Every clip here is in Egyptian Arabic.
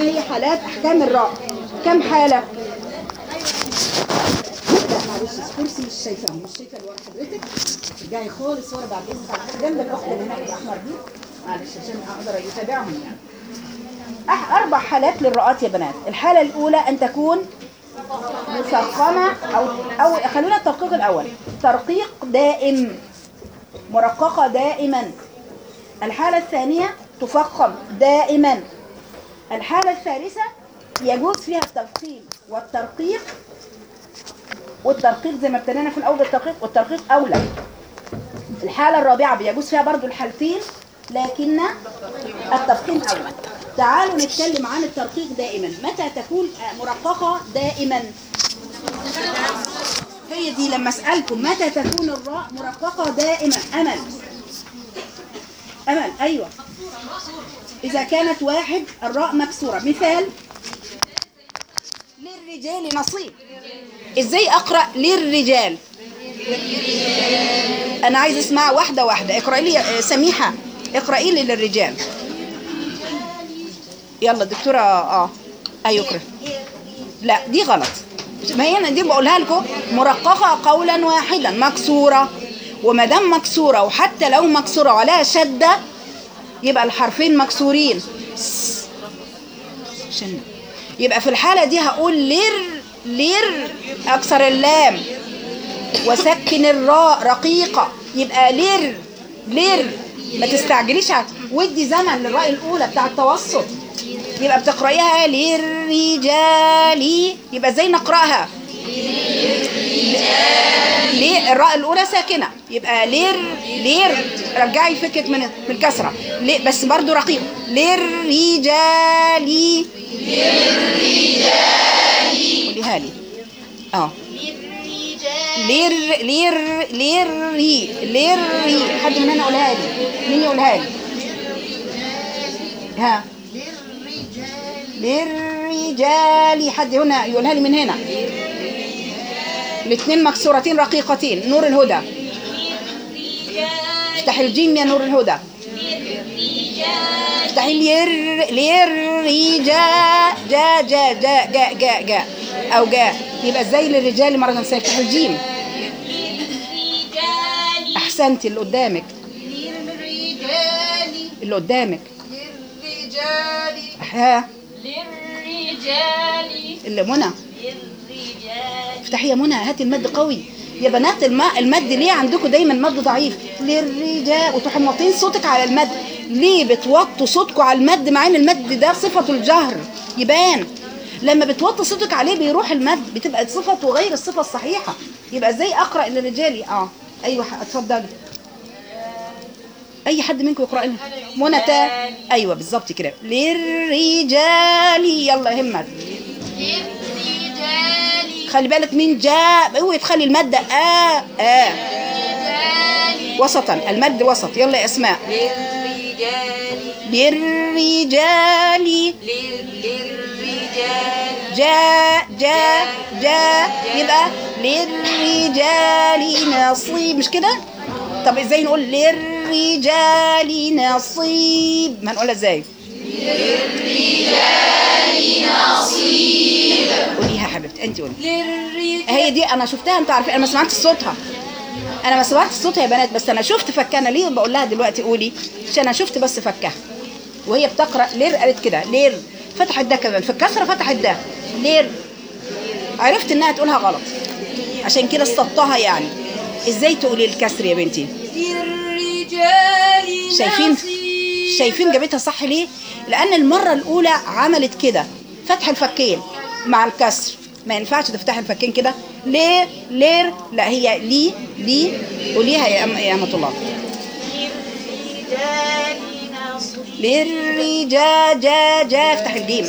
ما هي حالات احكام الراء كم حاله لا معلش الكرسي مش شايفاه مش شايفه اللي ورا حضرتك جاي خالص ورا بعد اذنك على جنب الاخت اللي هناك الاحمر دي معلش عشان اقدر يتابعهم يعني أح- اربع حالات للرؤات يا بنات الحاله الاولى ان تكون مفخمه او او خلونا الترقيق الاول ترقيق دائم مرققه دائما الحاله الثانيه تفخم دائما الحاله الثالثه يجوز فيها التفخيم والترقيق والترقيق زي ما ابتدينا في الاول بالترقيق والترقيق اولى الحاله الرابعه بيجوز فيها برضو الحالتين لكن التفخيم اولى تعالوا نتكلم عن الترقيق دائما متى تكون مرققه دائما هي دي لما اسالكم متى تكون الراء مرققه دائما امل امل ايوه اذا كانت واحد الراء مكسوره مثال للرجال نصيب ازاي اقرا للرجال انا عايز اسمع واحده واحده اقراي لي آه، سميحه اقراي لي للرجال يلا دكتوره اه ايوه اقرا لا دي غلط ما هي انا دي بقولها لكم مرققه قولا واحدا مكسوره وما دام مكسوره وحتى لو مكسوره ولا شده يبقى الحرفين مكسورين س- شن يبقى في الحاله دي هقول لر لر اكسر اللام وسكن الراء رقيقه يبقى لر لر ما تستعجليش ع- ودي زمن للراء الاولى بتاع التوسط يبقى بتقرايها للرجال يبقى ازاي نقراها ليه الراء الاولى ساكنه يبقى لير لير رجعي فكك من من الكسره ليه بس برضو رقيق للرجال قوليها لي اه لير لير ليري ليري حد من هنا قولها لي مين يقولها لي ها للرجال حد هنا يقولها لي من هنا الاثنين مكسورتين رقيقتين نور الهدى افتحي الجيم يا نور الهدى افتحي لير للرجال جا جا جا جا جا جا او جا يبقى ازاي للرجال مره ثانيه افتحي الجيم احسنتي اللي قدامك للرجال اللي قدامك للرجال ها للرجال اللي منى للرجال افتحي يا منى هاتي المد قوي يا بنات الماء المد ليه عندكم دايما مد ضعيف للرجال وتروحوا موطين صوتك على المد ليه بتوطوا صوتكم على المد مع ان المد ده صفة الجهر يبان لما بتوطي صوتك عليه بيروح المد بتبقى صفته غير الصفة الصحيحة يبقى ازاي اقرا للرجال اه ايوه اتفضلي اي حد منكم يقرا لي منى تا ايوه بالظبط كده للرجال يلا همت للرجال خلي بالك مين جاء اوعي تخلي المادة آه آه للرجال وسطا المد وسط يلا يا اسماء للرجال للرجال لل- للرجال جاء جاء جاء يبقى للرجال نصيب مش كده طب ازاي نقول للرجال نصيب ما نقولها ازاي للرجال نصيب قوليها يا حبيبتي انت قولي للرجال هي دي انا شفتها انتوا عارفين انا ما سمعتش صوتها انا ما سمعتش صوتها يا بنات بس انا شفت فكانه ليه بقول لها دلوقتي قولي عشان انا شفت بس فكها وهي بتقرا لير قالت كده لير فتحت ده كمان في الكسره فتحت ده لير عرفت انها تقولها غلط عشان كده استبطها يعني ازاي تقولي الكسر يا بنتي للرجال شايفين نصيب. شايفين جابتها صح ليه لان المره الاولى عملت كده فتح الفكين مع الكسر ما ينفعش تفتح الفكين كده ليه لير لا هي لي لي قوليها يا أم يا امه الله للرجال نصيب للرجال جا جا افتح الجيم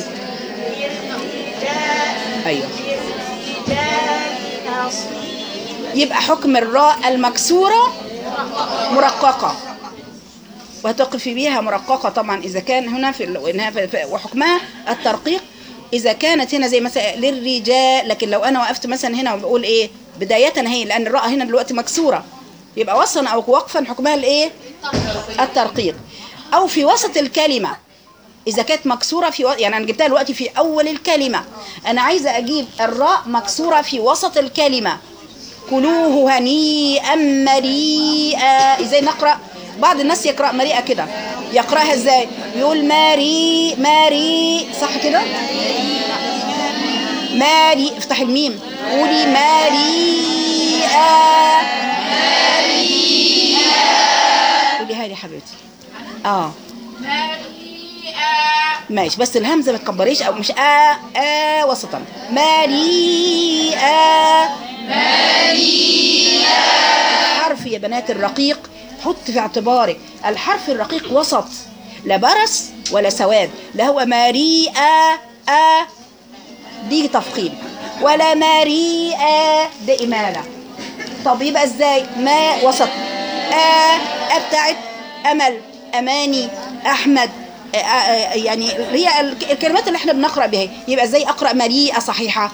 ايوه للرجال نصيب يبقى حكم الراء المكسوره مرققه وتقفي بيها مرققه طبعا اذا كان هنا في ال- إنها في- في- وحكمها الترقيق اذا كانت هنا زي مثلا للرجال لكن لو انا وقفت مثلا هنا وبقول ايه بدايه هي لان الراء هنا دلوقتي مكسوره يبقى وصلا او وقفا حكمها الايه الترقيق او في وسط الكلمه اذا كانت مكسوره في و... يعني انا جبتها دلوقتي في اول الكلمه انا عايزه اجيب الراء مكسوره في وسط الكلمه كلوه هنيئا مريئا ازاي نقرا بعض الناس يقرا مريئه كده يقراها ازاي يقول ماري ماري صح كده ماري افتح الميم قولي ماريئا قولي هاي يا حبيبتي اه ماشي بس الهمزه ما تكبريش او مش آ آ وسطا ماريئا الحرف يا بنات الرقيق حط في اعتبارك الحرف الرقيق وسط لا برص ولا سواد لا هو ماريئا آ دي تفخيم ولا ماريئا ده إمالة طب يبقى ازاي ما وسط آ آ بتاعت أمل أماني أحمد آ آ يعني هي الك- الكلمات اللي احنا بنقرأ بها يبقى ازاي أقرأ مريئة صحيحة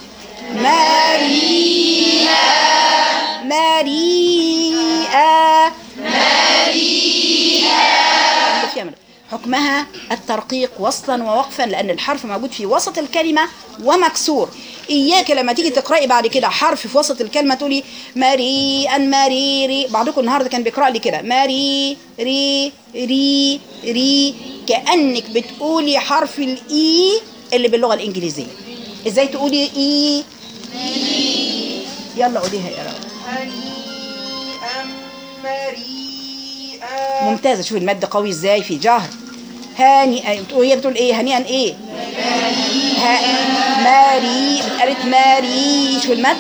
مريئة مريئة اللي فيها من- حكمها الترقيق وصلا ووقفا لان الحرف موجود في وسط الكلمه ومكسور اياك لما تيجي تقراي بعد كده حرف في وسط الكلمه تقولي مريئا مريري بعضكم النهارده كان بيقرا لي كده مري ري ري ري كانك بتقولي حرف الاي اللي باللغه الانجليزيه ازاي تقولي اي يلا قوليها يا رب هنيئا مريئا ممتازه شوفي المد قوي ازاي في جهر هاني وهي بتقول ايه هنيئا ايه ها ماري قالت ماري شوفي المد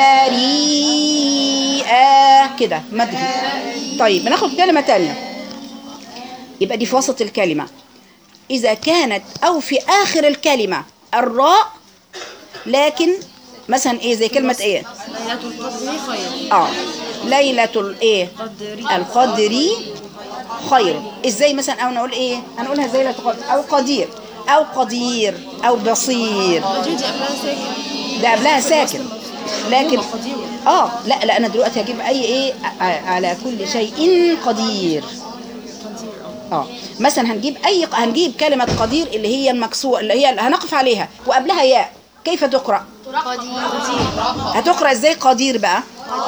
ماريئا كده مد كده. طيب بناخد كلمه تانية يبقى دي في وسط الكلمه اذا كانت او في اخر الكلمه الراء لكن مثلا ايه زي كلمه ايه ليلة القدر خير اه ليله الايه قدري القدر خير ازاي مثلا او نقول ايه هنقولها زي لا تقدر او قدير او قدير او بصير وجدي قبلها ساكن ده قبلها ساكن لكن اه لا لا انا دلوقتي هجيب اي ايه ع- على كل شيء قدير اه مثلا هنجيب اي هنجيب كلمه قدير اللي هي المكسوره اللي هي اللي هنقف عليها وقبلها ياء كيف تقرا هتقرا ازاي قدير بقى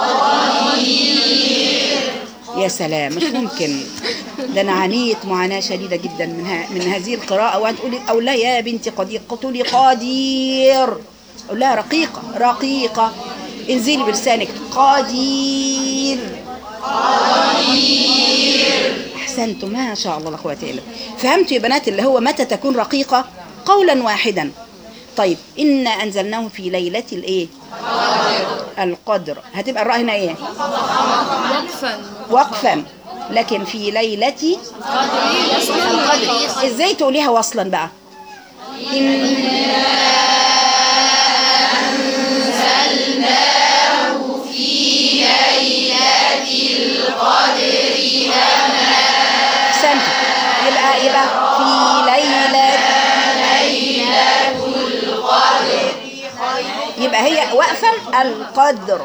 يا سلام مش ممكن ده انا عانيت معاناه شديده جدا من ها من هذه القراءه وانت تقولي او لا يا بنتي قدير تقولي قدير اقول لها رقيقه رقيقه انزلي بلسانك قدير احسنتم ما شاء الله لا قوه الا بالله فهمتوا يا بنات اللي هو متى تكون رقيقه قولا واحدا طيب انا انزلناه في ليله الايه القدر هتبقى الراء هنا ايه وقفا وقفا لكن في ليلة القدر ازاي تقوليها وصلا بقى إن أحسنت يبقى يبقى في ليلة يبقى هي وقفا القدر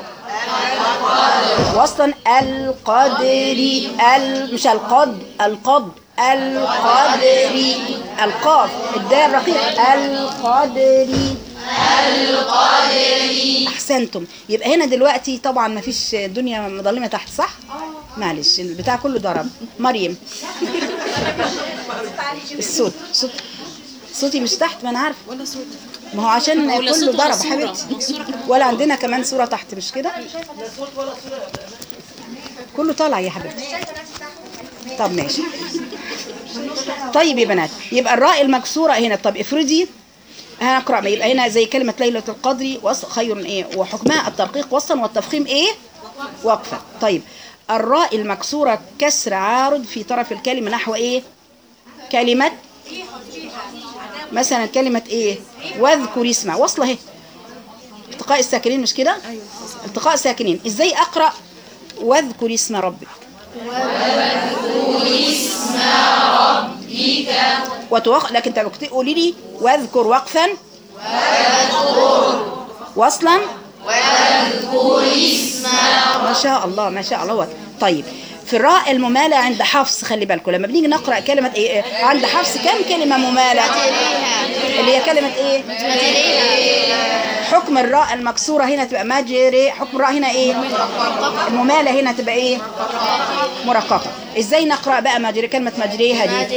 وصلا القدر ال مش القد القد القدر القاف الدال رقيق القدر احسنتم يبقى هنا دلوقتي طبعا ما فيش الدنيا مظلمه تحت صح معلش البتاع كله ضرب مريم الصوت صوت صوتي مش تحت ما انا عارفه ولا صوت ما هو عشان ولا كله صوت ولا ضرب صورة. حبيبتي صورة كمان. ولا عندنا كمان صورة تحت مش كده كله طالع يا حبيبتي طب ماشي طيب يا بنات يبقى الراء المكسورة هنا طب افرضي هنقرأ ما يبقى هنا زي كلمة ليلة القدر وص خير ايه وحكمها الترقيق وصلا والتفخيم ايه وقفا طيب الراء المكسورة كسر عارض في طرف الكلمة نحو ايه كلمة مثلا كلمة ايه واذكر اسمه واصلة اهي التقاء الساكنين مش كده التقاء ساكنين ازاي اقرا واذكر اسم ربك وتوق... لكن انت تقولي لي واذكر وقفا وصلا واذكر اسم ما شاء الله ما شاء الله طيب في الراء الممالة عند حفص خلي بالكم لما بنيجي نقرأ كلمة إيه إيه، عند حفص كم كلمة ممالة اللي هي كلمة إيه حكم الراء المكسورة هنا تبقى مجري حكم الراء هنا إيه الممالة هنا تبقى إيه مرققة إزاي نقرأ بقى مجري كلمة مجريها دي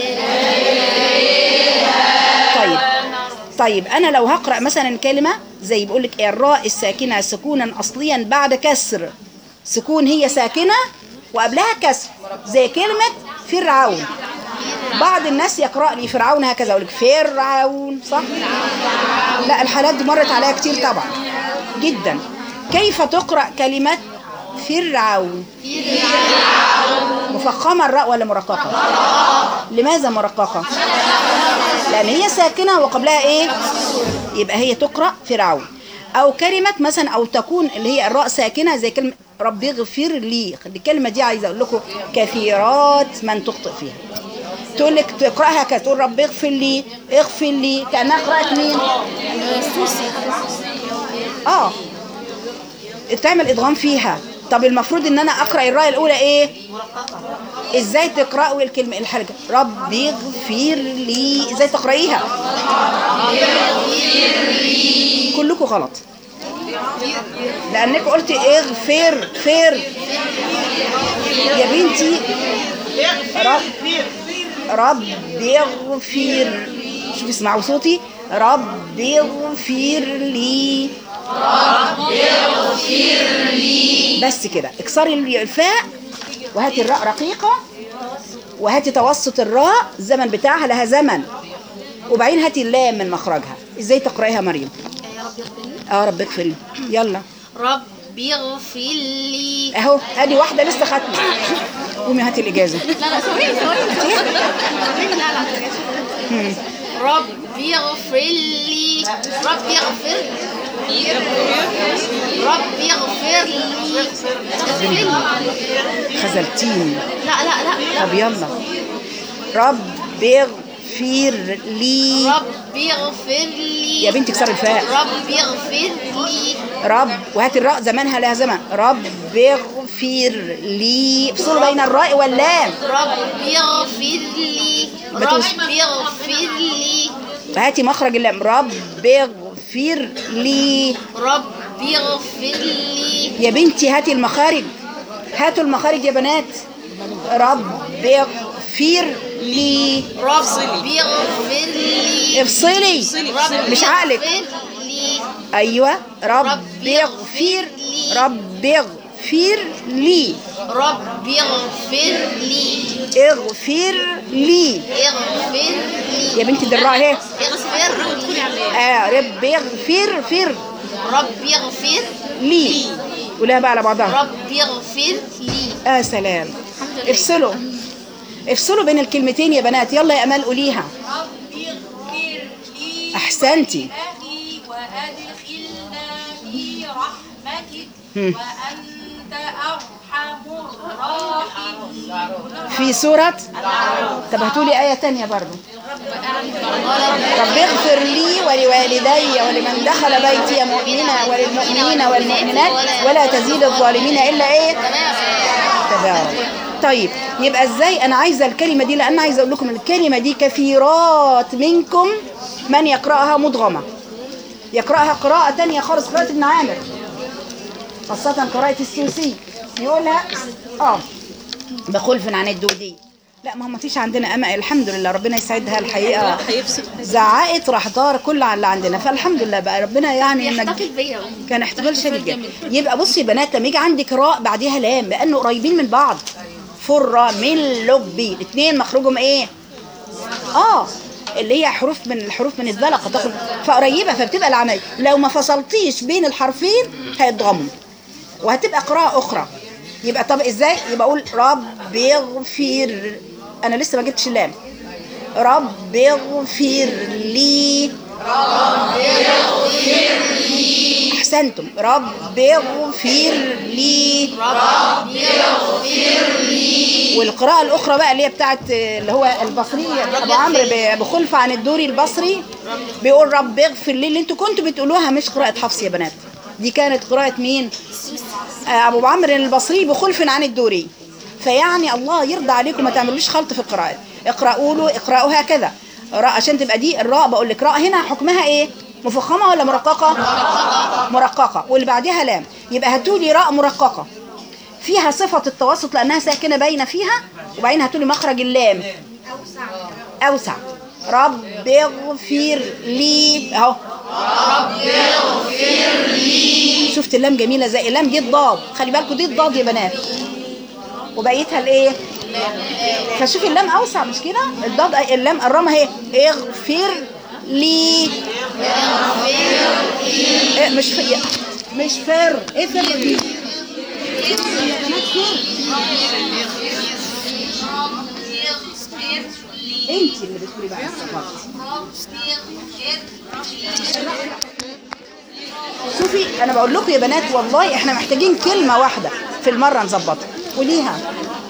طيب طيب انا لو هقرا مثلا كلمه زي بيقول لك الراء الساكنه سكونا اصليا بعد كسر سكون هي ساكنه وقبلها كسر زي كلمه فرعون بعض الناس يقرا لي فرعون هكذا يقول لك فرعون صح لا الحالات دي مرت عليها كتير طبعا جدا كيف تقرا كلمه فرعون مفخمه الراء ولا مرققه لماذا مرققه لان هي ساكنه وقبلها ايه يبقى هي تقرا فرعون او كلمه مثلا او تكون اللي هي الراء ساكنه زي كلمه رب اغفر لي الكلمه دي عايزه اقول لكم كثيرات من تخطئ فيها تقول لك تقراها كده تقول رب اغفر لي اغفر لي كانها قراءه مين اه تعمل ادغام فيها طب المفروض ان انا اقرا الراء الاولى ايه ازاي تقراوا الكلمه الحركه رب اغفر لي ازاي تقرايها كلكم غلط لانك قلت اغفر فر يا بنتي رب رب اغفر شوفي اسمعوا صوتي رب اغفر لي بس كده اكسري الفاء وهاتي الراء رقيقة وهاتي توسط الراء الزمن بتاعها لها زمن وبعدين هاتي اللام من مخرجها ازاي تقرأيها مريم اه رب اغفر لي يلا ربي اغفر لي اهو ادي واحدة لسه ختمة قومي هاتي الإجازة لا لا ثواني ثواني لا لا ربي اغفر لي ربي اغفر ربي اغفر لي اغفر لي خذلتيني لا لا لا طب يلا رب اغفر لي ربي اغفر لي يا بنتي اكسري الفاء ربي اغفر لي رب وهات الراء زمانها لها زمن رب اغفر لي افصلوا بين الراء واللام ربي اغفر لي بتوس- ربي اغفر لي هاتي مخرج اللام رب اغفر لي ربي اغفر لي يا بنتي هاتي المخارج هاتوا المخارج يا بنات رب اغفر لي ربي اغفر لي افصلي ربي مش عقلك اغفر لي ايوه رب ربي اغفر اغفر لي. رب اغفر لي ربي اغفر لي اغفر لي اغفر لي يا بنتي دي الراء اهي اغفر لي اه رب اغفر فر ربي اغفر لي قولها بقى على بعضها ربي اغفر لي اه سلام الحمد لله افصلوا افصلوا بين الكلمتين يا بنات يلا يا امال قوليها احسنتي أخي وأدخلنا في رحمتك هم. وأنت أرحم الراحمين في سورة طب هاتولي آية تانية برضو رب اغفر لي ولوالدي ولمن دخل بيتي مؤمنا وللمؤمنين والمؤمنات ولا تزيد الظالمين إلا إيه تبارك طيب يبقى ازاي انا عايزه الكلمه دي لان عايزه اقول لكم الكلمه دي كثيرات منكم من يقراها مدغمه يقراها قراءه تانية خالص قراءه ابن عامر خاصه قراءه السوسي يقولها اه بخلف عن الدودي لا ما هو ما فيش عندنا امل الحمد لله ربنا يسعدها الحقيقه زعقت راح دار كل على اللي عندنا فالحمد لله بقى ربنا يعني نج- يحتفل بيا يا أمي. كان احتفال شديد جميل. جدا يبقى بصي يا بنات لما يجي عندك راء بعديها لام لانه قريبين من بعض فرة من لبي الاثنين مخرجهم ايه اه اللي هي حروف من الحروف من الزلقه تاخد فقريبه فبتبقى العمل لو ما فصلتيش بين الحرفين هيتضموا وهتبقى قراءه اخرى يبقى طب ازاي يبقى اقول رب اغفر انا لسه ما جبتش اللام رب اغفر لي احسنتم رب اغفر لي والقراءة الأخرى بقى اللي هي بتاعت اللي هو البصري أبو عمرو ب- بخلف عن الدوري البصري بيقول رب اغفر لي اللي انتوا كنتوا بتقولوها مش قراءة حفص يا بنات دي كانت قراءة مين؟ آه، أبو عمرو البصري بخلف عن الدوري فيعني الله يرضى عليكم ما تعملوش خلط في القراءات اقرأوا له اقرأوا هكذا راء عشان تبقى دي الراء بقول لك راء هنا حكمها ايه مفخمة ولا مرققة مرققة واللي بعدها لام يبقى هاتوا لي راء مرققة فيها صفة التوسط لأنها ساكنة باينة فيها وبعدين هاتوا لي مخرج اللام أوسع رب اغفر لي أهو شفت اللام جميلة زي اللام دي الضاد خلي بالكوا دي الضاد يا بنات وبقيتها الايه فشوف اللام اوسع مش كده الضاد اللام الرمى اهي اغفر لي إيه مش في مش فر ايه فر دي يا بنات فر انت اللي بتقولي بقى شوفي انا بقول لكم يا بنات والله احنا محتاجين كلمه واحده في المره نظبطها قوليها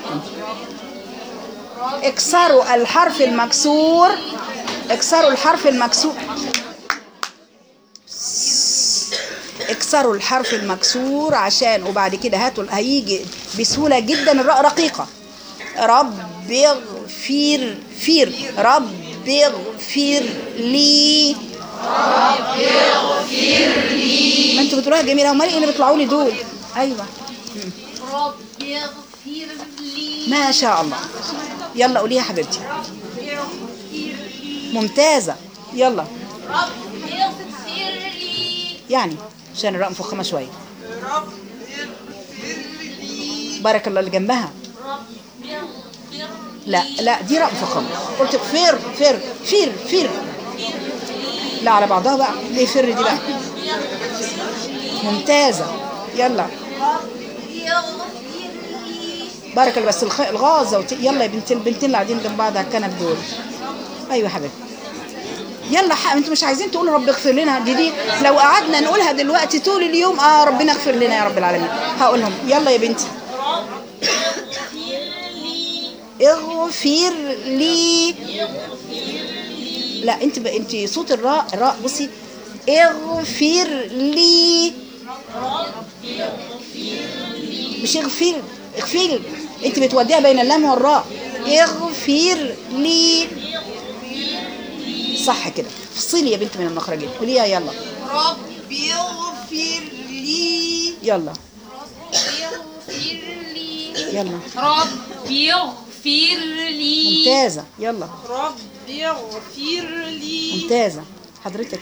اكسروا الحرف المكسور اكسروا الحرف المكسور اكسروا الحرف المكسور عشان وبعد كده هاتوا هيجي بسهولة جدا الراء رقيقة رب اغفر فير رب اغفر لي ما انتوا بتقولوها جميلة امال ايه اللي بيطلعوا لي دول ايوه رب اغفر لي ما شاء الله يلا قوليها يا حبيبتي ممتازة يلا رب اغفر لي يعني عشان الراء مفخمة شوية بارك الله اللي جنبها رب اغفر لا لا دي راء مفخمة قلت فر فر فير فير لا على بعضها بقى ليه فر دي بقى ممتازة يلا اغفر لي بارك الله بس الخ... الغازة وت... يلا يا بنت البنتين اللي قاعدين جنب بعض على الكنب دول ايوه يا حبيبتي يلا ح... انتوا مش عايزين تقولوا رب اغفر لنا دي دي لو قعدنا نقولها دلوقتي طول اليوم اه ربنا اغفر لنا يا رب العالمين هقولهم يلا يا بنتي اغفر لي لا انت ب... انت صوت الراء الراء بصي اغفر لي مش اغفر اغفر انت بتوديها بين اللام والراء اغفر لي صح كده فصلي يا بنت من المخرجين قوليها يلا رب اغفر لي يلا اغفر لي يلا رب اغفر لي ممتازة يلا رب اغفر لي ممتازة حضرتك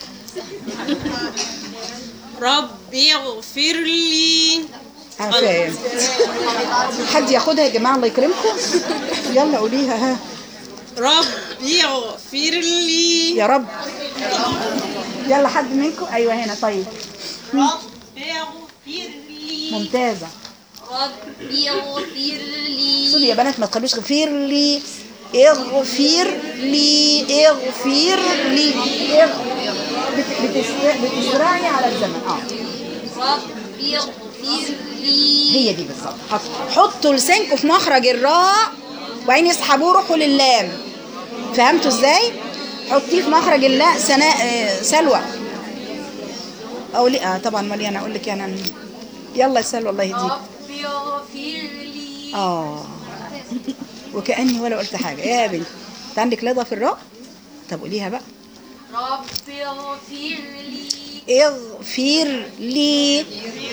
رب اغفر لي انا فاهم حد ياخدها يا جماعة الله يكرمكم يلا قوليها ها رب اغفر لي يا رب يلا حد منكم ايوه هنا طيب رب اغفر لي ممتازة رب اغفر لي صلي يا بنات ما تخلوش اغفر لي اغفر لي اغفر لي اغ- بت- بتس- بتسرعي على الزمن اه رب اغفر لي هي دي بالظبط حط- حطوا لسانكم في مخرج الراء وبعدين اسحبوه روحوا للام فهمتوا ازاي حطيه في مخرج اللاء سناء آه، سلوى او لي اه طبعا مليانه اقول لك يعني يلا يا سلوى الله يهديك رب اغفر لي اه وكاني ولا قلت حاجه يا بنت انت عندك لضا في الراء طب قوليها بقى رب اغفر لي اغفر لي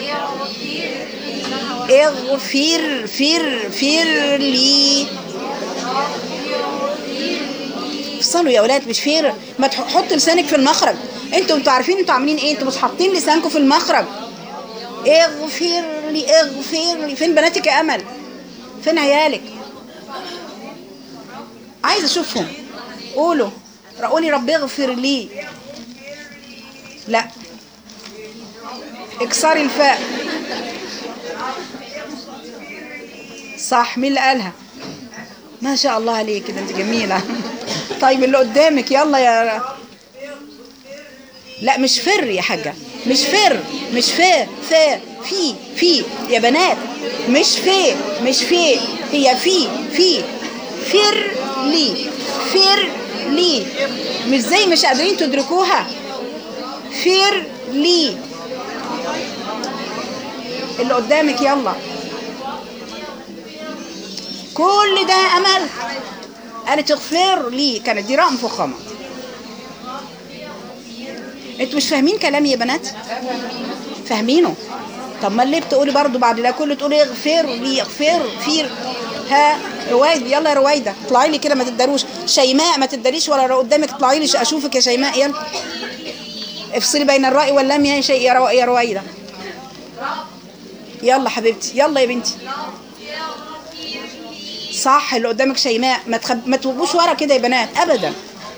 اغفر فر فر لي افصلوا يا اولاد مش فير ما تح- حط لسانك في المخرج انتوا انتوا عارفين انتوا عاملين ايه انتوا مش حاطين لسانكم في المخرج اغفر لي اغفر لي فين بناتك يا امل فين عيالك عايزه اشوفهم قولوا قولي رب اغفر لي لا اكسري الفاء صح مين اللي قالها ما شاء الله عليك كده انت جميله طيب اللي قدامك يلا يا لا مش فر يا حاجه مش فر مش فا فا في في يا بنات مش في مش في هي في في فر لي فر لي مش زي مش قادرين تدركوها فر لي اللي قدامك يلا كل ده امل قالت اغفر لي كانت دي راء مفخمه انتوا مش فاهمين كلامي يا بنات فاهمينه طب ما ليه بتقولي برضو بعد ده كله تقولي اغفر لي اغفر فير ها رويد يلا يا رويده اطلعي لي كده ما تداروش شيماء ما تداريش ولا قدامك اطلعي لي اشوفك يا شيماء يلا افصلي بين الراء واللام يا شيء يا رو- يا رويده يلا حبيبتي يلا يا بنتي صح اللي قدامك شيماء ما تخب... ما توقفوش ورا كده يا بنات ابدا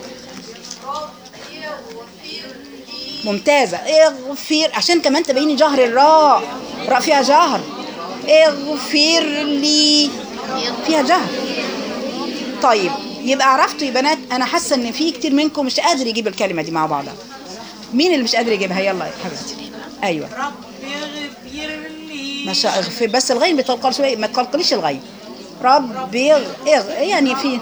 ممتازة اغفر عشان كمان تبيني جهر الراء راء فيها جهر اغفر لي فيها جهر طيب يبقى عرفتوا يا بنات انا حاسه ان في كتير منكم مش قادر يجيب الكلمه دي مع بعضها مين اللي مش قادر يجيبها يلا يا حبيبتي ايوه رب اغفر لي ما شاء اغفر بس الغين بتقلقل شويه ما تقلقليش الغين رب اغ اغ يعني في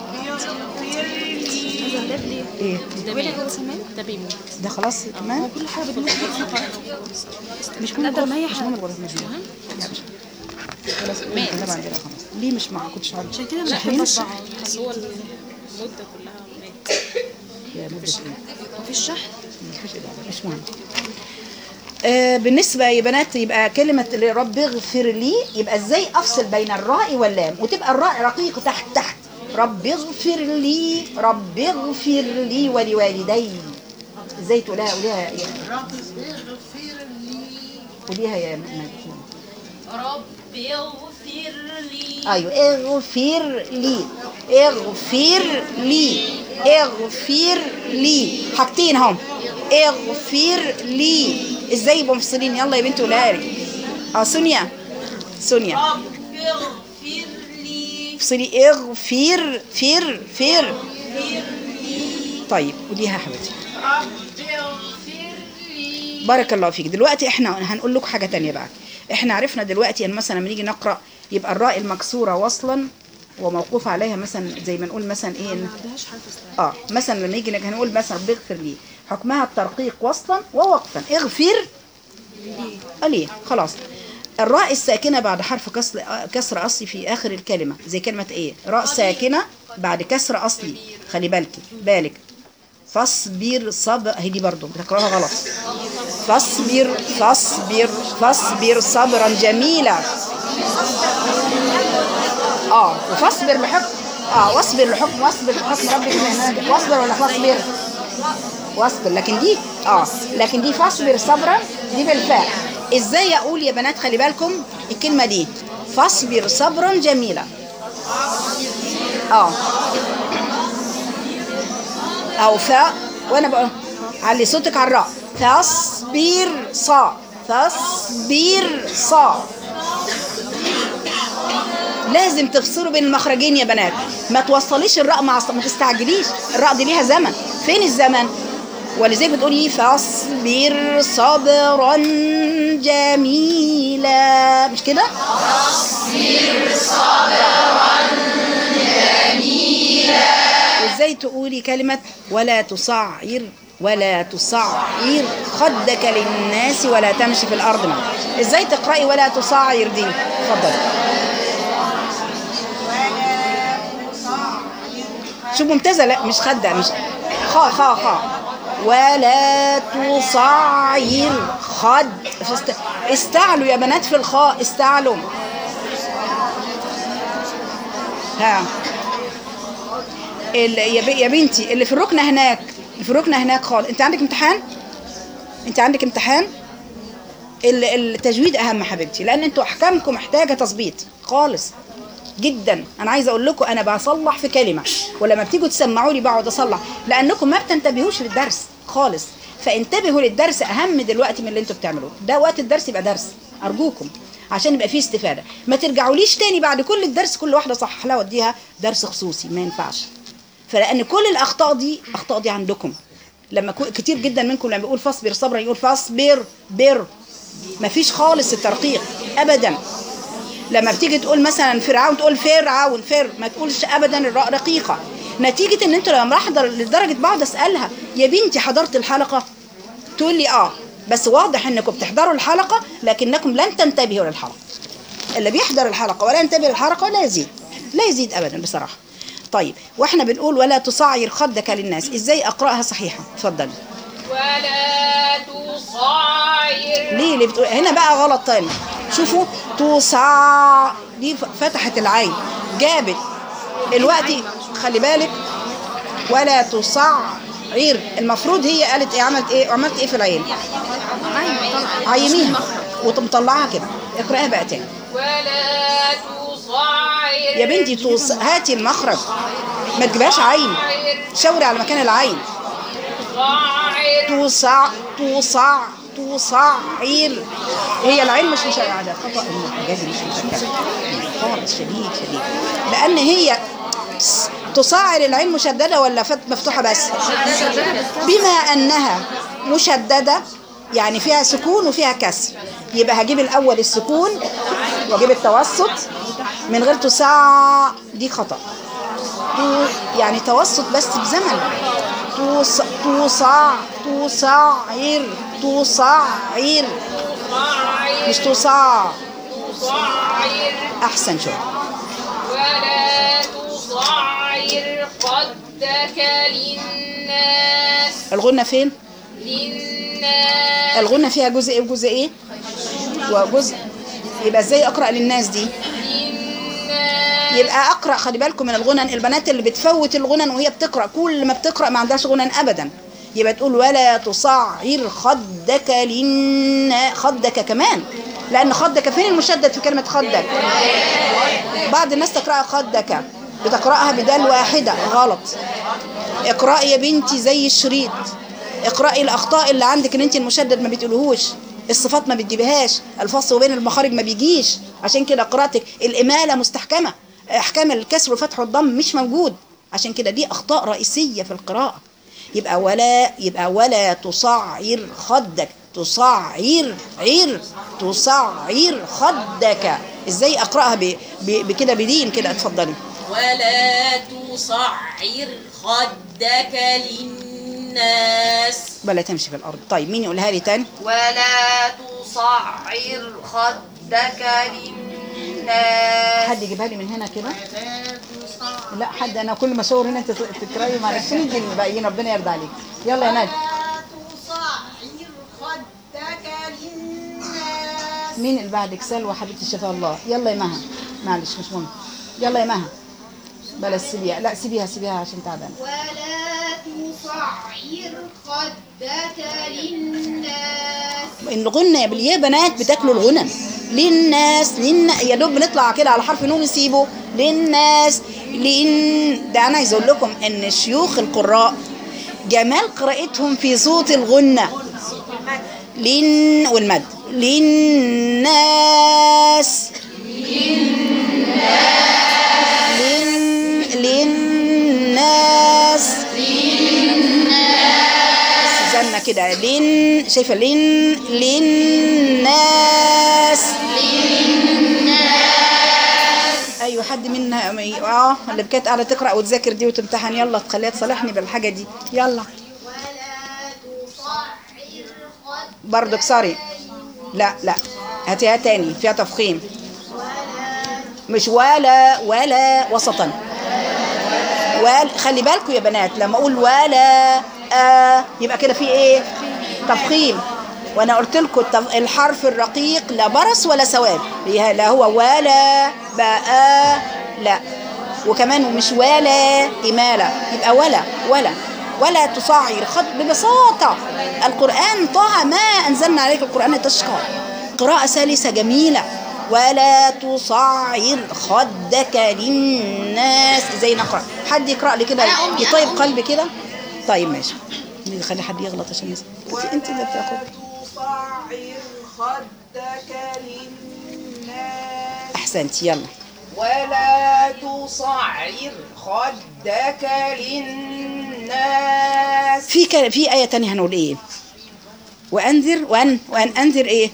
ايه ده بيموت ده بيموت ده خلاص كمان كل حاجه بتموت مش لا، مهم ده الغرف، ما هي مش حاجة. مهم الغرف مش مهم لا، مش مهم. خلاص ده عندنا خلاص ليه مش مع كنتش عارفه عشان كده مش شاحنين؟ هحب اطبعه بس هو المده كلها مات يا مدة ايه مفيش شحن مفيش إجابة، مش مهم آه بالنسبة يا بنات يبقى كلمة اللي رب اغفر لي يبقى ازاي افصل بين الراء واللام وتبقى الراء رقيقة تحت تحت رب اغفر لي رب اغفر لي ولوالدي ازاي تقولها قوليها يا قوليها يا مجد رب اغفر لي ايوه اغفر لي اغفر لي اغفر لي حاجتين هم اغفر لي ازاي يبقوا مفصلين يلا يا بنتي قولها لي اه سونيا سونيا رب اغفر لي افصلي اغفر فر فر طيب قوليها يا حبيبتي رب اغفر لي بارك الله فيك دلوقتي احنا هنقول لكم حاجه تانية بقى احنا عرفنا دلوقتي ان مثلا لما نيجي نقرا يبقى الراء المكسوره وصلا وموقوف عليها مثلا زي ما نقول مثلا ايه ما عندهاش حرف استعمال اه مثلا لما يجي نج- هنقول مثلا رب اغفر لي حكمها الترقيق وصلا ووقفا اغفر آه ليه خلاص الراء الساكنه بعد حرف كسر آه، كسر اصلي في اخر الكلمه زي كلمه ايه راء ساكنه بعد كسر اصلي خلي بالك بالك فاصبر صبر هي دي برضه بتقراها غلط فاصبر فاصبر فاصبر صبرا جميلا اه وفاصبر لحكم اه واصبر لحكم واصبر لحكم ربك من هناك واصبر ولا فاصبر واصبر لكن دي اه لكن دي فاصبر صبرا دي بالفاء ازاي اقول يا بنات خلي بالكم الكلمه دي فاصبر صبرا جميلا اه او فاء وانا بقول علي صوتك على الراء فاصبر صا فاصبر صا لازم تفصلوا بين المخرجين يا بنات ما توصليش الراء مع الص- ما تستعجليش الراء دي ليها زمن فين الزمن ولذلك بتقولي فاصبر صبرا جميلا مش كده وازاي تقولي كلمة ولا تصعر ولا تصعر خدك للناس ولا تمشي في الأرض مرحا ازاي تقرأي ولا تصعر دي اتفضلي شو ممتازة لا مش خدة مش خا خا خا ولا تصعر خد فاست... استعلوا يا بنات في الخاء استعلوا ها ال... يا, ب... يا بنتي اللي في الركن هناك اللي في الركن هناك خالص انت عندك امتحان انت عندك امتحان ال- التجويد اهم حبيبتي لان انتوا احكامكم محتاجه تظبيط خالص جدا انا عايزه اقول لكم انا بصلح في كلمه ولما بتيجوا تسمعوا لي بقعد اصلح لانكم ما بتنتبهوش للدرس خالص فانتبهوا للدرس اهم دلوقتي من اللي انتوا بتعملوه ده وقت الدرس يبقى درس ارجوكم عشان يبقى فيه استفاده ما ترجعوليش تاني بعد كل الدرس كل واحده صح لها وديها درس خصوصي ما ينفعش فلان كل الاخطاء دي اخطاء دي عندكم لما كو- كتير جدا منكم لما يقول فاصبر صبرا يقول فاصبر بر مفيش خالص الترقيق ابدا لما بتيجي تقول مثلا فرعون تقول فرعون فر ما تقولش ابدا الراء رقيقه نتيجه ان انتوا لما احضر لدرجه بقعد اسالها يا بنتي حضرت الحلقه تقول لي اه بس واضح انكم بتحضروا الحلقه لكنكم لن تنتبهوا للحلقه اللي بيحضر الحلقه ولا ينتبه للحلقه لا يزيد لا يزيد ابدا بصراحه طيب واحنا بنقول ولا تصعر خدك للناس ازاي اقراها صحيحه اتفضلي ولا تصعر ليه اللي بتقول هنا بقى غلط تاني شوفوا تصع دي ف- فتحت العين جابت الوقت خلي بالك ولا تصعر المفروض هي قالت ايه عملت ايه عملت ايه في العين عيميها ومطلعها كده اقراها بقى تاني ولا تصعر يا بنتي توص... هاتي المخرج ما تجيبهاش عين شاوري على مكان العين تصعر توصع توصع توصعر هي العين مش مشجعة ده خطأ المعجزة مش مشجعة خالص شديد شديد لأن هي تصعر العين مشددة ولا فت- مفتوحة بس بما أنها مشددة يعني فيها سكون وفيها كسر يبقى هجيب الأول السكون وأجيب التوسط من غير تصع دي خطأ تو يعني توسط بس بزمن توص توصع توصعر توصعر مش توصع تصعر احسن شويه ولا تصعر خدك للناس الغنة فين للناس الغنة فيها جزء ايه وجزء ايه وجزء يبقى ازاي اقرا للناس دي للناس يبقى اقرا خلي بالكم من الغنن البنات اللي بتفوت الغنن وهي بتقرا كل ما بتقرا ما عندهاش غنن ابدا يبقى تقول ولا تصعر خدك لن خدك كمان لان خدك فين المشدد في كلمه خدك بعض الناس تقراها خدك بتقراها بدال واحده غلط اقراي يا بنتي زي الشريط اقراي الاخطاء اللي عندك ان انت المشدد ما بتقولهوش الصفات ما بتجيبهاش الفصل بين المخارج ما بيجيش عشان كده قراءتك الاماله مستحكمه احكام الكسر والفتح والضم مش موجود عشان كده دي اخطاء رئيسيه في القراءه يبقى ولا يبقى ولا تصعر خدك تصعر عير تصعر خدك ازاي اقراها ب- ب- بكده بدين كده اتفضلي ولا تصعر خدك للناس بلا تمشي في الارض طيب مين يقولها لي تاني ولا تصعر خدك للناس حد يجيبها لي من هنا كده لا حد انا كل ما اشاور هنا انت تكرهي معلش ندي الباقيين ربنا يرضى عليك يلا يا نادي مين اللي بعدك سلوى حبيبتي شفاء الله يلا يا مها معلش مش مهم يلا يا مها بلا سيبيها لا سيبيها سيبيها عشان تعبانه ولا تصعر خدك للناس الغنى يا بنات بتاكلوا الغنى للناس لن يا دوب بنطلع كده على حرف نون نسيبه للناس لن ده انا عايز اقول لكم ان شيوخ القراء جمال قراءتهم في صوت الغنى لن والمد للناس لن للناس زلنا كده لين شايفه لين للناس ايوه حد منا اه اللي كانت قاعده تقرا وتذاكر دي وتمتحن يلا تخليها تصالحني بالحاجه دي يلا برضو كسري لا لا هاتيها تاني فيها تفخيم مش ولا ولا وسطا وال خلي بالكم يا بنات لما اقول ولا آه يبقى كده في ايه تفخيم وانا قلت لكم التف- الحرف الرقيق لا برص ولا سواد لا لا هو ولا بقى لا وكمان مش ولا إمالة يبقى ولا ولا ولا تصعر خط ببساطة القرآن طه ما أنزلنا عليك القرآن تشقى قراءة سلسة جميلة ولا تصعر خدك للناس زي نقرأ حد يقرأ لي كده يطيب قلبي كده طيب ماشي خلي حد يغلط عشان يسمع انت انت اللي بتاخد تصعر خدك للناس احسنتي يلا ولا تصعر خدك للناس في ك... في آية تانية هنقول ايه وأنذر وأن وأن أنذر ايه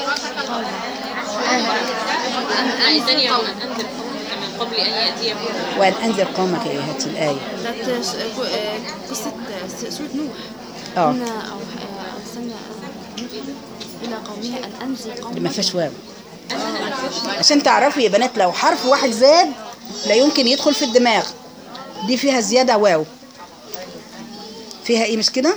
عايزاني أنذر من قبل أن يأتيهم وأن أنذر قومك ايه هاتي الآية بتاعت ش- جو- آه، قصة آه، سورة نوح اه إن أو آه، أرسلنا نوحا إلى قومه أن أنذر قومك اللي ما فيهاش واو عشان تعرفوا يا بنات لو حرف واحد زاد لا يمكن يدخل في الدماغ دي فيها زيادة واو فيها ايه مش كده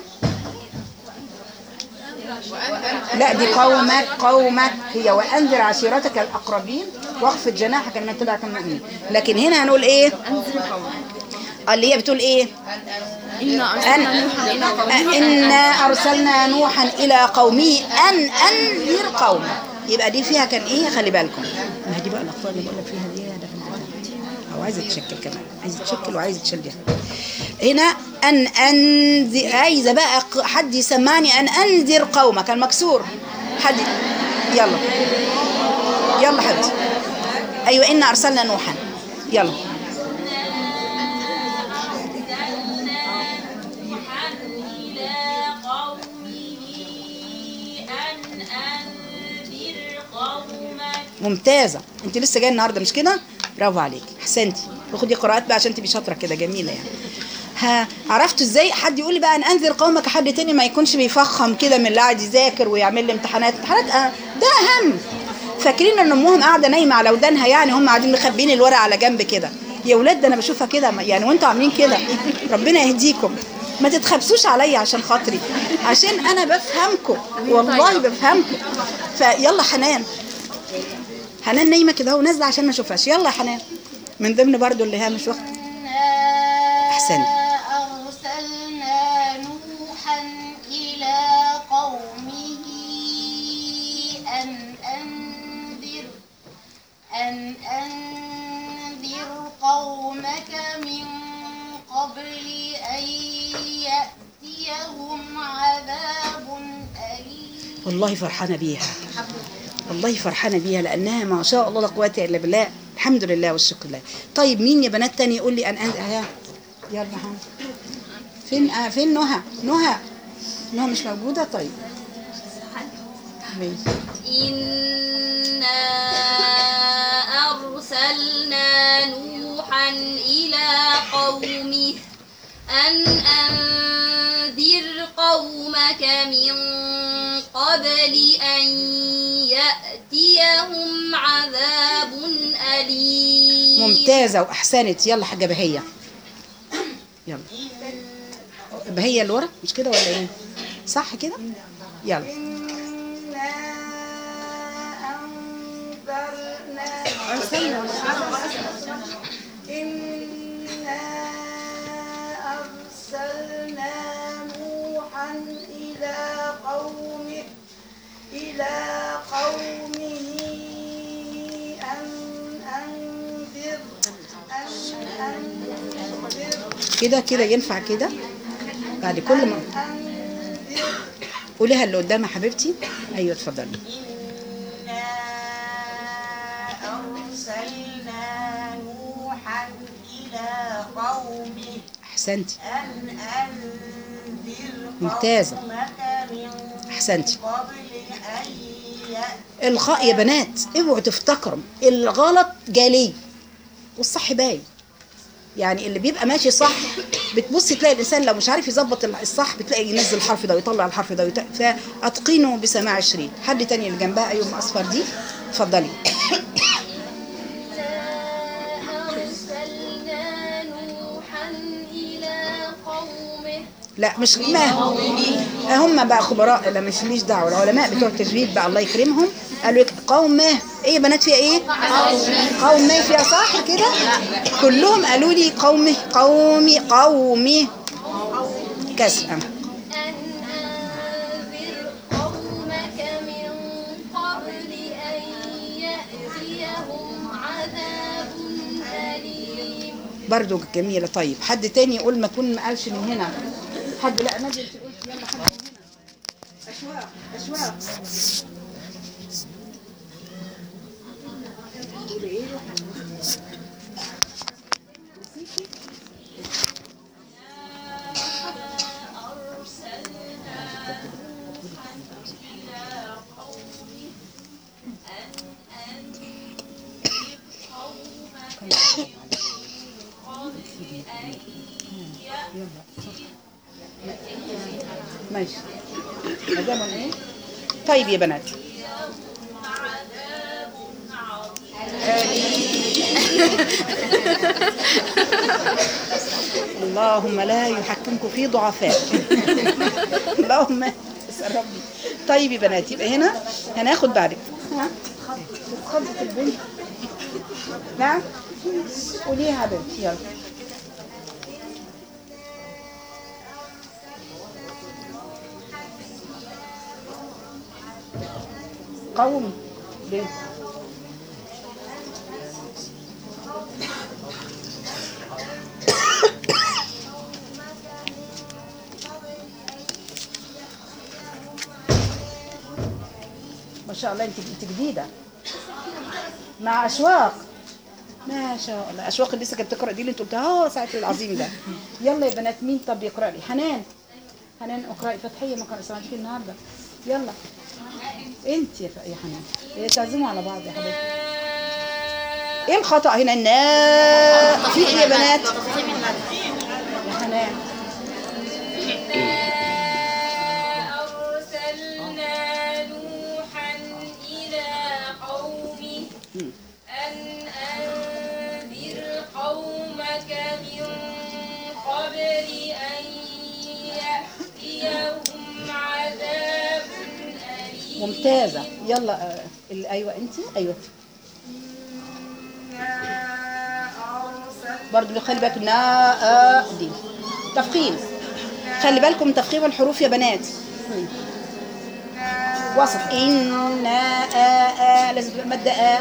لا دي قومك قومك هي وانذر عشيرتك الاقربين واخفض جناحك لمن تبعك من المؤمنين لكن هنا هنقول ايه اللي هي بتقول ايه أن إنا أرسلنا نوحا إلى قومه أن أنذر قومه يبقى دي فيها كان إيه خلي بالكم ما هي دي بقى الأخطاء اللي بقول لك فيها دي ده أو عايزة تشكل كمان عايزة تشكل وعايزة تشيل هنا أن أنذر عايزة بقى ق- حد يسمعني أن أنذر قومك المكسور حد يلا يلا حبيبتي أيوة إنا أرسلنا نوحا يلا إلى قومه أن أنذر قومك ممتازة انت لسه جايه النهارده مش كده برافو عليك احسنتي وخدي قراءات بقى عشان تبقي شاطره كده جميله يعني ها عرفتوا ازاي حد يقول لي بقى ان انذر قومك حد تاني ما يكونش بيفخم كده من اللي قاعد يذاكر ويعمل لي امتحانات امتحانات آه، ده اهم فاكرين ان امهم قاعده نايمه على ودانها يعني هم قاعدين مخبيين الورق على جنب كده يا ولاد ده انا بشوفها كده يعني وانتوا عاملين كده ربنا يهديكم ما تتخبسوش عليا عشان خاطري عشان انا بفهمكم والله بفهمكم فيلا حنان حنان نايمه كده اهو نازله عشان ما اشوفهاش يلا يا حنان من ضمن برضو اللي هي مش واخده أحسنت. أرسلنا نوحا إلى قومه أن أنذر أن أنذر قومك من قبل أن يأتيهم عذاب أليم والله فرحانه بيها والله فرحانه بيها لانها ما شاء الله لا قوه الا بالله الحمد لله والشكر لله طيب مين يا بنات تاني يقول لي ان انت ها يلا ها فين آه فين نهى نهى نهى مش موجوده طيب ماشي إنا أرسلنا نوحا إلى قومه أن أنذر قومك من قبل أن يأتيهم عذاب أليم ممتازه واحسنت يلا حاجه بهيه يلا بهيه اللي ورا مش كده ولا ايه صح كده يلا إنا أرسلنا نوحا إلى قومه إلى قومه أن أنذر أن أنذر كده كده ينفع كده بعد كل ما قوليها اللي قدام يا حبيبتي ايوه اتفضلي إنا أرسلنا نوحا إلى قومه احسنتي أن أنذر ممتازة. قومك من احسنتي قبل أن يأتي الغاء يا بنات اوعوا تفتكروا الغلط جالي والصح باين يعني اللي بيبقى ماشي صح بتبص تلاقي الانسان لو مش عارف يظبط الصح بتلاقي ينزل الحرف ده ويطلع الحرف ده ويط... فاتقنوا بسماع الشريط حد تاني اللي جنبها ايوه اصفر دي اتفضلي أرسلنا نوحا إلى قومه لا مش ما هم بقى خبراء لا مش ليش دعوه العلماء بتوع التجويد بقى الله يكرمهم قالوا لك قومه ايه يا بنات فيها ايه قومه فيها صح كده كلهم قالوا لي قومه قومي قومي كسر أن أنذر قومك من قبل أن يأتيهم عذاب أليم برضو جميلة طيب حد تاني يقول ما يكون ما قالش من هنا حد لا نزل تقول يلا حد من هنا أشواق أشواق ماشي أدام ايه طيب يا بنات اللهم لا يحكمكم في ضعفاء اللهم اسال ربي طيب يا بنات يبقى هنا هناخد بعدك ها خطة البنت نعم قوليها يا بنتي يلا قوم ليه ما شاء الله انت انت جديده مع اشواق ما شاء الله اشواق اللي لسه كانت بتقرا دي اللي انت قلتها اه ساعه العظيم ده يلا يا بنات مين طب يقرا لي حنان حنان اقراي فتحيه ما كان سمعتش النهارده يلا انت يا ف- يا حنان إيه، تعزموا على بعض يا حبيبتي ايه الخطا هنا النا في ايه يا بنات يا حنان أرسلنا نوحا إلى قومه أن أنذر قومك من قبل أن يأتيهم عذاب أليم ممتازه يلا آه، ال- ايوه انت ايوه برضه اللي خلي بالكم نا آ دي تفخيم خلي بالكم من تفخيم الحروف يا بنات مم. وصف إن آ آ لازم تبقى مادة آ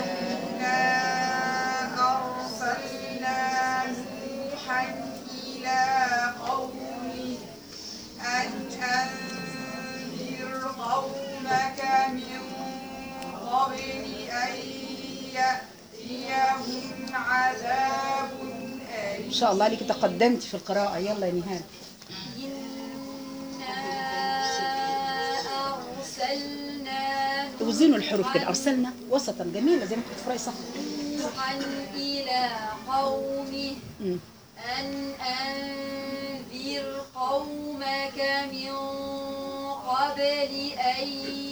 أرسلنا نوحا إلى قومه أن أنذر قومك من قبل أن يأتيهم عذاب أليم إن شاء الله عليك تقدمت في القراءة يلا يا نهاد أرسلنا وزنوا الحروف كده أرسلنا وسطا جميلة زي ما كنت تقرأي صح نوحا إلى قومه مم. أن أنذر قومك من قبل أن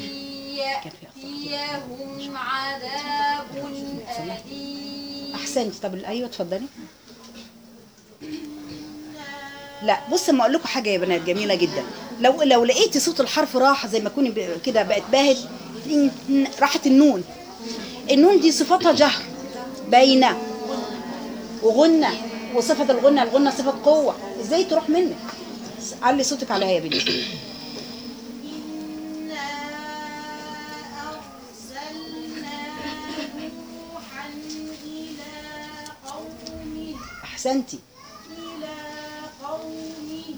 يأتيهم عذاب أليم أحسنت طب أيوة اتفضلي لا بص اما اقول لكم حاجه يا بنات جميله جدا لو لو لقيتي صوت الحرف راح زي ما تكوني ب- كده بقت باهت راحت النون النون دي صفتها جهر باينه وغنى وصفه الغنى الغنى صفه قوه ازاي تروح منك علي صوتك عليها يا بنتي إنا أرسلنا نوحا إلى قومه احسنتي إلى قومه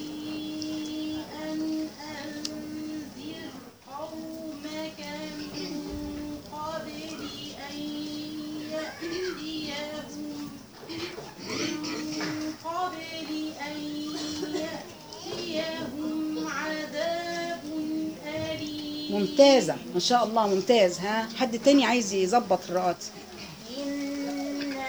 أن أنذر قومك من قبل أن يأتيهم من قبل أن يأتيهم عذاب أليم ممتازه ما شاء الله ممتاز ها حد تاني عايز يظبط الرقات إنا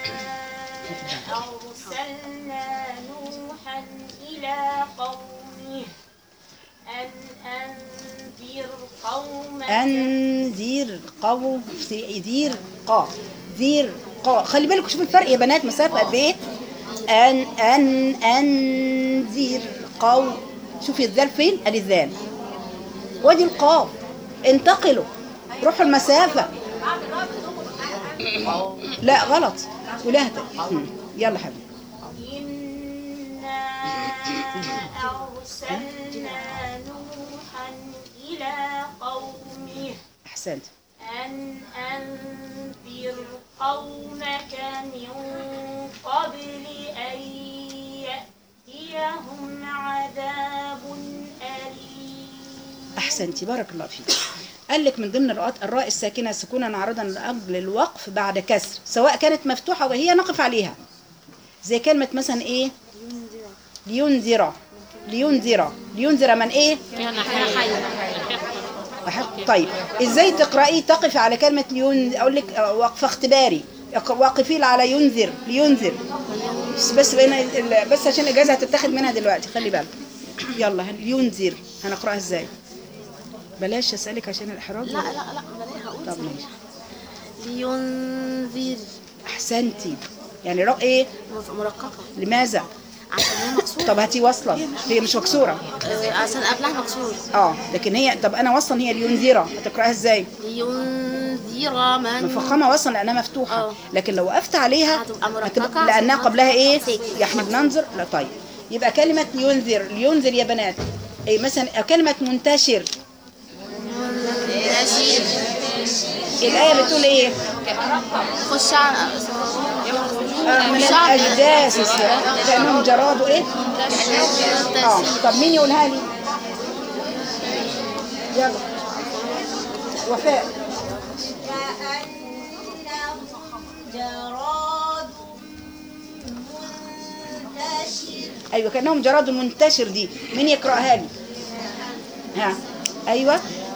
أرسلنا نوحا إلى قومه أن أنذر قومك انذر قو ذير قا ذير قا خلي بالكم شوفوا الفرق يا بنات مسافه قد ايه ان ان انذر قو شوفي الذال فين ادي الذال وادي القاف انتقلوا روحوا المسافه لا غلط ولا مم. يلا حبيبي إنا أرسلنا نوحا إلى قومه احسنت أن أنذر قومك من قبل أن يأتيهم عذاب أليم احسنتي بارك الله فيك قال لك من ضمن الرؤات الراء الساكنه سكونا عارضا لاجل الوقف بعد كسر سواء كانت مفتوحه وهي نقف عليها زي كلمه مثلا ايه لينذر لينذر لينذر من ايه يعني حي أحق- طيب ازاي تقراي تقف على كلمه ليون اقول لك آه، وقف اختباري يق- واقفين على ينذر لينذر بس بس بين ال- بس عشان الاجازه هتتاخد منها دلوقتي خلي بالك يلا هن- لينذر هنقراها ازاي بلاش اسالك عشان الاحراج لا لا لا بلاها هقول طب ماشي لينذر احسنتي يعني رق ايه مرققة لماذا عشان هي مكسورة طب هاتي وصلا هي مش مكسوره آه، عشان قبلها مكسور اه لكن هي طب انا وصلا هي لينذره هتقراها ازاي لينذر من مفخمه وصلا لانها مفتوحه آه. لكن لو وقفت عليها هتبقى مرققة هتبقى لانها قبلها ايه ساكن. يا احنا بننظر لا طيب يبقى كلمه لينذر لينذر يا بنات اي مثلا كلمه منتشر منتشر الايه بتقول ايه خش على آه، من خش على- الاجداث كانهم جراد ايه اه منتشر طب مين يقولها لي يلا وفاء جراد منتشر ايوه كانهم جراد منتشر دي مين يقراها لي ها ايوه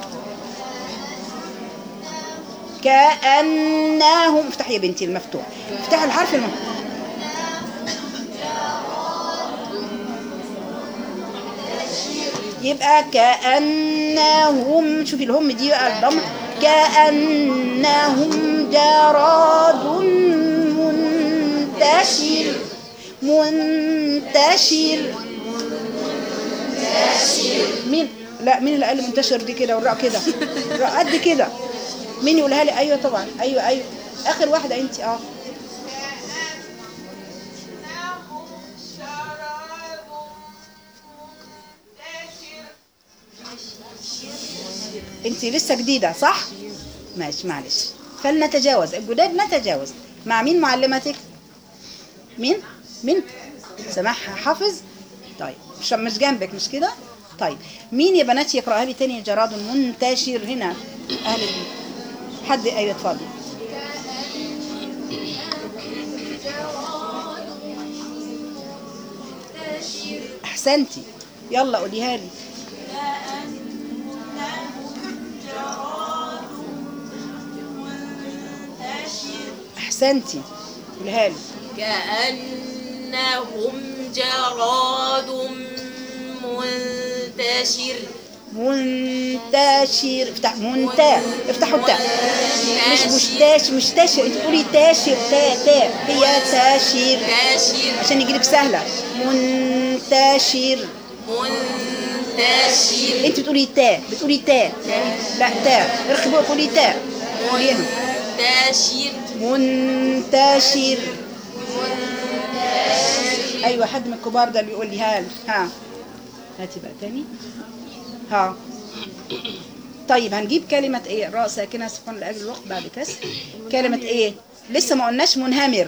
كانهم افتحي يا بنتي المفتوح افتحي الحرف المفتوح يبقى كأنهم شوفي الهم دي بقى الضم كأنهم جراد منتشر منتشر مين لا مين اللي قال منتشر دي كده والراء كده الراء قد كده مين يقولها لي ايوه طبعا ايوه ايوه اخر واحده انت اه انت لسه جديده صح ماشي معلش فلنتجاوز الجداد نتجاوز مع مين معلمتك مين مين سماح حافظ طيب مش مش جنبك مش كده طيب مين يا بنات يقراها لي تاني جراد منتشر هنا اهل البيت حد ايوه اتفضل احسنتي يلا قوليها لي احسنتي قوليها لي كأنهم جراد منتشر منتشر افتح منتا افتحوا التاء مش مشتاش مشتاشر انت بتقولي تاشر تا تا هي تاشر منتشر عشان يجيلك سهله منتشر منتشر انت بتقولي تا بتقولي تا لا تا اركبوا قولي تا قوليها منتشر منتشر ايوه حد من الكبار ده اللي يقول لي ها ها هاتي بقى تاني ها طيب هنجيب كلمة ايه راء ساكنة سكون لأجل الوقت بعد كسر كلمة ايه لسه ما قلناش منهمر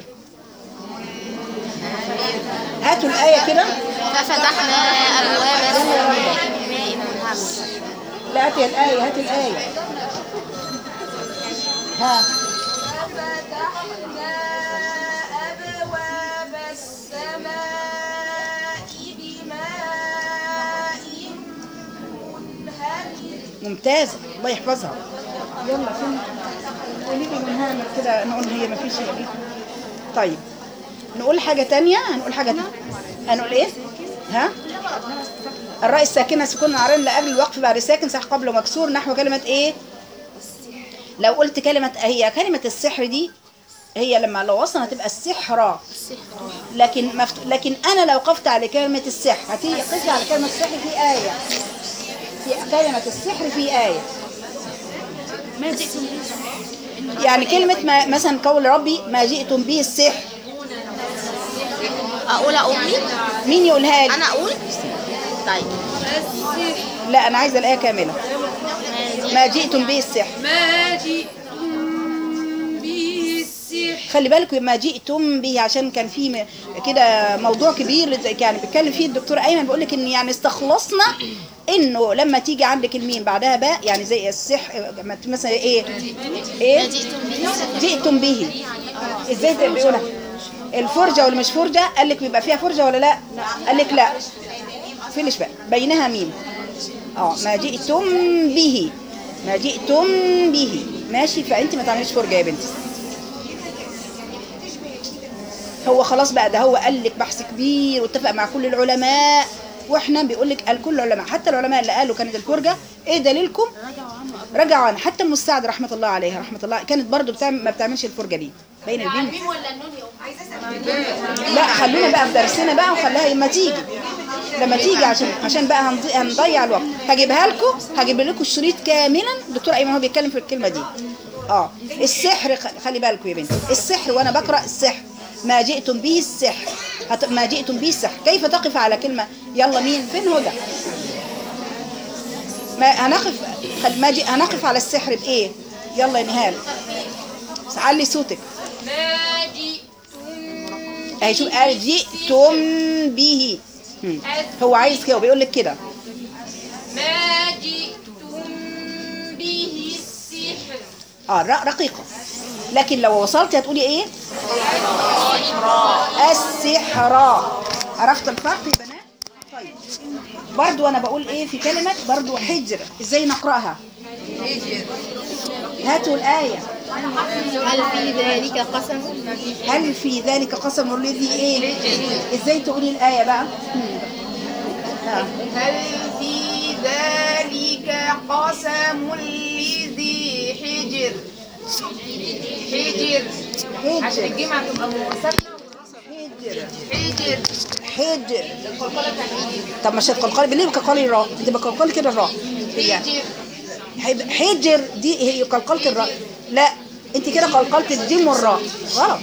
هاتوا الآية كده ففتحنا أبواب السماء بماء منهمر لا هاتي الآية هاتي الآية ها ففتحنا أبواب السماء بماء منهمر ممتازة الله يحفظها يلا فين قولي لي منهمر كده نقول هي ما فيش هي دي. طيب نقول حاجة تانية هنقول حاجة تانية هنقول ايه ها الراء الساكنة سكون عارين لأجل الوقف بعد ساكن صح قبله مكسور نحو كلمة ايه لو قلت كلمة هي كلمة السحر دي هي لما لو وصلنا تبقى السحرة لكن مفت... لكن انا لو وقفت على كلمة السحر هتيجي قفت على كلمة السحر في آية في كلمة السحر في آية يعني كلمة ما مثلا قول ربي ما جئتم به السحر أقول أمي مين يقولها لي؟ أنا أقول طيب لا أنا عايزة الآية كاملة ما جئتم به السحر ما جئتم به السحر خلي بالكم ما جئتم به عشان كان في م- كده موضوع كبير زي- يعني بيتكلم فيه الدكتور ايمن بيقول لك ان يعني استخلصنا انه لما تيجي عندك الميم بعدها باء يعني زي السحر لما ت- مثلا ايه ايه جئتم به جئتم به ازاي ده بيقولها الفرجه ولا مش فرجه قال لك بيبقى فيها فرجه ولا لا قال لك لا فينش بقى بينها ميم اه ما جئتم به ما جئتم به ماشي فانت ما تعمليش فرجه يا بنتي هو خلاص بقى ده هو قال لك بحث كبير واتفق مع كل العلماء واحنا بيقول لك قال كل العلماء حتى العلماء اللي قالوا كانت الفرجه ايه دليلكم رجعوا عنها حتى ام السعد رحمه الله عليها رحمه الله كانت برضو بتعمل ما بتعملش الفرجه دي بين البنت الميم ولا النون يا أم لا خلونا بقى في درسنا بقى وخليها لما تيجي لما تيجي عشان عشان بقى هنضي- هنضيع الوقت هجيبها لكم هجيب لكم الشريط كاملا الدكتور ايمن هو بيتكلم في الكلمه دي اه السحر خ- خلي بالكم يا بنتي السحر وانا بقرا السحر ما جئتم به السحر هت... ما جئتم به السحر كيف تقف على كلمه يلا مين فين هدى ما هنقف خل... ما جي... هنقف على السحر بايه يلا يا نهال علي صوتك ما جئتم اهي شوف قال جئتم به هم. هو عايز كده وبيقول لك كده ما جئتم به السحر اه الراء رقيقة لكن لو وصلت هتقولي ايه السحراء عرفت الفرق يا بنات طيب برضو انا بقول ايه في كلمة برضو حجر ازاي نقرأها هاتوا الآية هل في ذلك قسم هل في ذلك قسم الذي ايه ازاي تقولي الآية بقى هم. ها. هل في ذلك قسم لذي حجر حجر عشان حجر الجمعة تبقى ساكنة حجر حجر حجر طب مش القلقال ليه بقلقالي الراء تبقى قلقالي كده الراء هي حجر هيبقى حجر دي هي قلقلة الراء لا انت كده قلقلة الجيم والراء غلط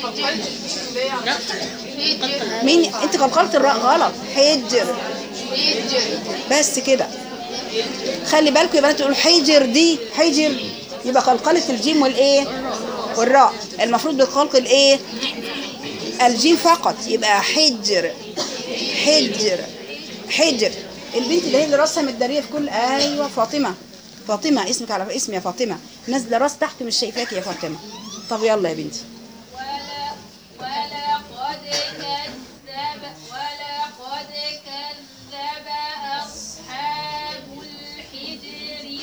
مين انت قلقلة الراء غلط حجر حجر بس كده خلي بالكم يا بنات تقولوا حجر دي حجر يبقى قلقلة الجيم والايه والراء المفروض بالقلق الايه الجيم فقط يبقى حجر حجر حجر البنت اللي هي اللي راسها متداريه في كل ايوه فاطمه فاطمه اسمك على اسمي يا فاطمه نازله راس تحت مش شايفاكي يا فاطمه طب يلا يا بنتي ولا ولقد كذب ولقد كذب أصحاب الحجر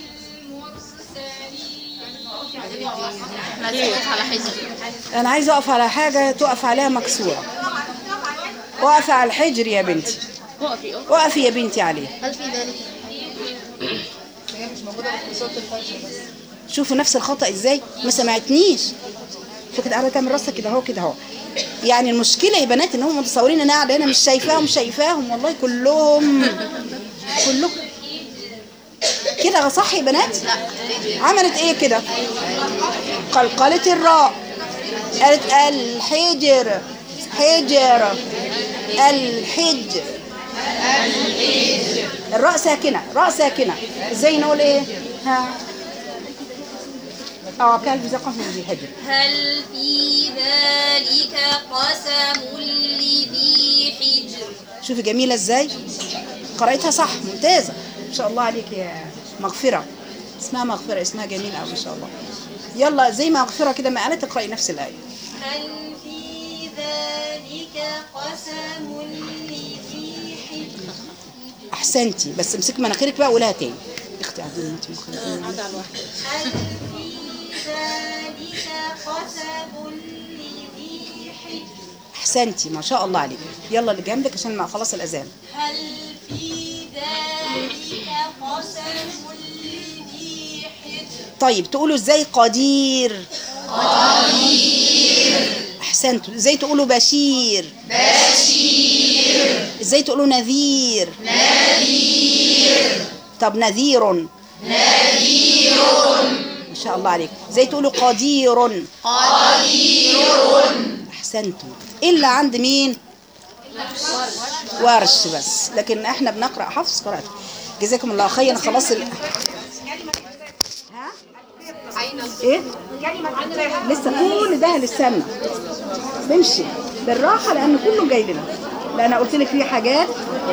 المرسلين على حجر انا عايزه اقف على حاجه تقف عليها مكسوره وقف على الحجر يا بنتي وقفي اه وقفي يا بنتي عليه هل في ذلك شوفوا نفس الخطأ ازاي ما سمعتنيش فكده قاعده تعمل راسها كده اهو كده اهو يعني المشكله يا بنات ان هم متصورين ان انا قاعده هنا مش شايفاهم شايفاهم والله كلهم كلهم كده صح يا بنات عملت ايه كده قلقلت الراء قالت الحجر حجر الحجر الراء ساكنه راء ساكنه ازاي نقول ايه ها اه كلب زي قسم ذي حجر هل في ذلك قسم لذي حجر شوفي جميله ازاي قرأتها صح ممتازه ما شاء الله عليك يا مغفره اسمها مغفره اسمها جميل قوي ما شاء الله يلا زي ما مغفره كده ما قالت اقرأي نفس الايه هل في ذلك قسم لذي حجر احسنتي بس امسكي مناخيرك بقى وقولها تاني اختي عدل انت مخلفين هل في ذلك قسم لذي حجر احسنتي ما شاء الله عليك يلا اللي جنبك عشان ما خلاص الاذان هل في ذلك قسم لذي حجر طيب تقولوا ازاي قدير قدير احسنتوا ازاي تقولوا بشير بشير ازاي تقولوا نذير نذير طب نذير نذير ما شاء الله عليك ازاي تقولوا قدير قدير احسنتوا الا عند مين ورش بس لكن احنا بنقرا حفص قرات جزاكم الله خيرا خلاص ال... ها ايه لسه كل ده للسمنه نمشي بالراحه لان كله جاي لنا لان قلت لك في حاجات